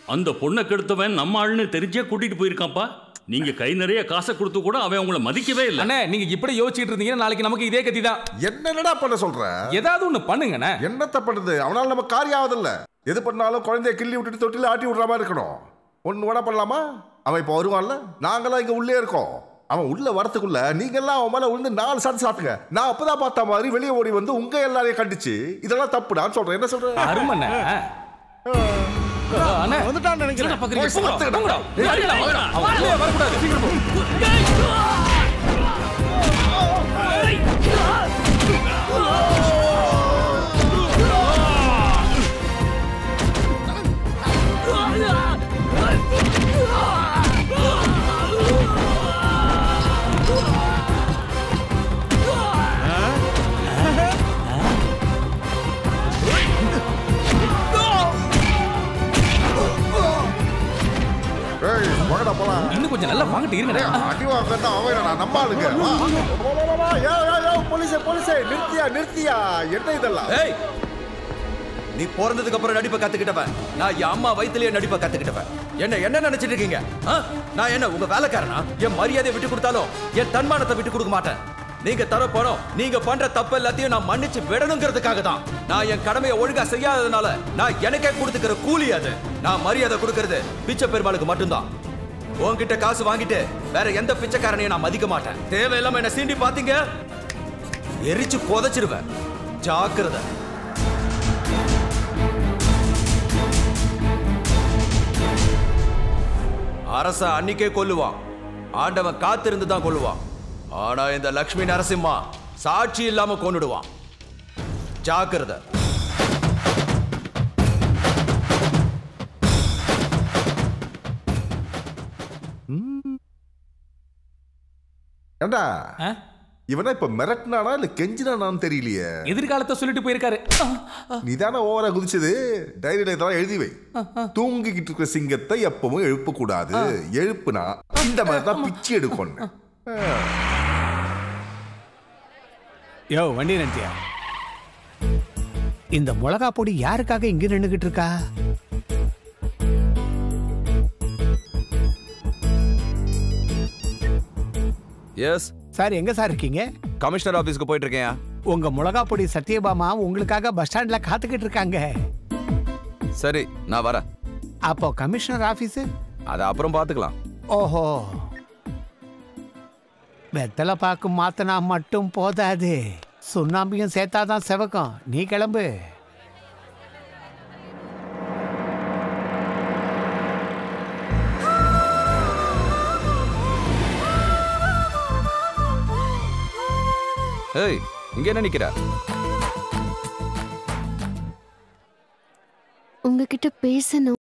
அந்த பொண்ணை கெடுத்தவன் நம்ம ஆளுன்னு தெரிஞ்சே கூட்டிட்டு போயிருக்கான்ப்பா நீங்க கை நிறைய காசை கொடுத்து கூட அவன் உங்களை மதிக்கவே இல்லை அண்ணே நீங்க இப்படி யோசிச்சுட்டு இருந்தீங்கன்னா நாளைக்கு நமக்கு இதே கத்தி தான் என்னடா பண்ண சொல்ற ஏதாவது ஒண்ணு பண்ணுங்கண்ணே என்னத்த பண்ணுது அவனால நம்ம காரியம் ஆகுதில்ல எது பண்ணாலும் குழந்தைய கிள்ளி விட்டுட்டு தொட்டில ஆட்டி விடுற மாதிரி இருக்கணும் ஒன்னு வேணா பண்ணலாமா அவன் இப்போ வருவான்ல நாங்களாம் இங்க உள்ளே இருக்கோம் அவன் உள்ள வரத்துக்குள்ள நீங்க எல்லாம் அவன் மேல விழுந்து நாலு சாத்து சாப்பிட்டுங்க நான் அப்பதான் பார்த்த மாதிரி வெளியே ஓடி வந்து உங்க எல்லாரையும் கண்டிச்சு இதெல்லாம் தப்புடான்னு சொல்றேன் என்ன சொல்றேன் அருமண்ணே அண்ணே வந்துட்டான்னு நினைக்கிறேன் என்னடா பாக்குறீங்க? போய் போங்கடா, சாத்துக்கடா. போங்கடா. ஏய், அடிடா, வாங்கடா. அவன் உள்ளே வரக்கூடாது. சீக்கிரம் போ. ஏய் வாங்கடா போலாம் இன்னும் கொஞ்சம் நல்லா வாங்கிட்டு இருங்கண்ணே அடி வாங்கத்தான் அவன் நான் நம்ம ஆளுங்க வா. வா, வா, வா, வா. யோ, யோ, யோ, போலீஸே போலீஸே நிறுத்தியா நிறுத்தியா என்ன இதெல்லாம் ஏய் நீ பிறந்ததுக்கு அப்புறம் நடிப்பை கத்துக்கிட்டவன் நான் என் அம்மா வயித்துலயே நடிப்பை கத்துக்கிட்டவன் என்ன என்ன நினைச்சிட்டு இருக்கீங்க ஆ? நான் என்ன உங்க வேலைக்காரனா என் மரியாதையை விட்டு கொடுத்தாலும் என் தன்மானத்தை விட்டு கொடுக்க மாட்டேன் நீங்க தர பணம் நீங்க பண்ற தப்பு எல்லாத்தையும் நான் மன்னிச்சு விடணுங்கிறதுக்காக தான் நான் என் கடமையை ஒழுங்கா செய்யாததுனால நான் எனக்கே கொடுத்துக்கிற கூலி அது நான் மரியாதை கொடுக்கறது பிச்சை பெருமாளுக்கு மட்டும்தான் உன்கிட்ட காசு வாங்கிட்டு வேற எந்த பிச்சைக்காரனையும் நான் மதிக்க மாட்டேன் தேவையில்லாம என்ன சீண்டி பாத்தீங்க எரிச்சு புதைச்சிருவேன் ஜாக்கிரதை அரச அன்னிக்கே கொல்லுவான் ஆண்டவன் காத்திருந்து தான் கொல்லுவான் ஆனா இந்த லக்ஷ்மி நரசிம்மா சாட்சி இல்லாம கொன்னுடுவான் ஜாக்கிரதை ஏண்டா ஆ? இவனா இப்ப மிரட்டினானா இல்ல கெஞ்சினானான்னு தெரியலையே எதிர்காலத்தை சொல்லிட்டு போயிருக்காரு நீதானே ஓவரா குதிச்சது டைரியில இதெல்லாம் எழுதி வை தூங்கிக்கிட்டு இருக்கிற சிங்கத்தை எப்பவும் எழுப்ப கூடாது எழுப்புனா இந்த மாதிரி தான் பிச்சு எடுக்கணும் யோ வண்டி நிறுத்தியா இந்த மிளகா பொடி யாருக்காக இங்க நின்னுகிட்டு இருக்கா எஸ் சார் எங்க சார் இருக்கீங்க கமிஷனர் ஆபீஸ்க்கு போயிட்டு இருக்கேன் உங்க மிளகா பொடி சத்யபாமா உங்களுக்காக பஸ் ஸ்டாண்ட்ல காத்துக்கிட்டு இருக்காங்க சரி நான் வரேன் அப்போ கமிஷனர் ஆபீஸ் அதை அப்புறம் பாத்துக்கலாம் ஓஹோ வெத்தலை பாக்கு மாத்தினா மட்டும் போதாது சுண்ணாம்பியும் சேர்த்தாதான் செவக்கும் நீ கிளம்பு ஏய் இங்க என்ன நிக்கிற உங்ககிட்ட பேசணும்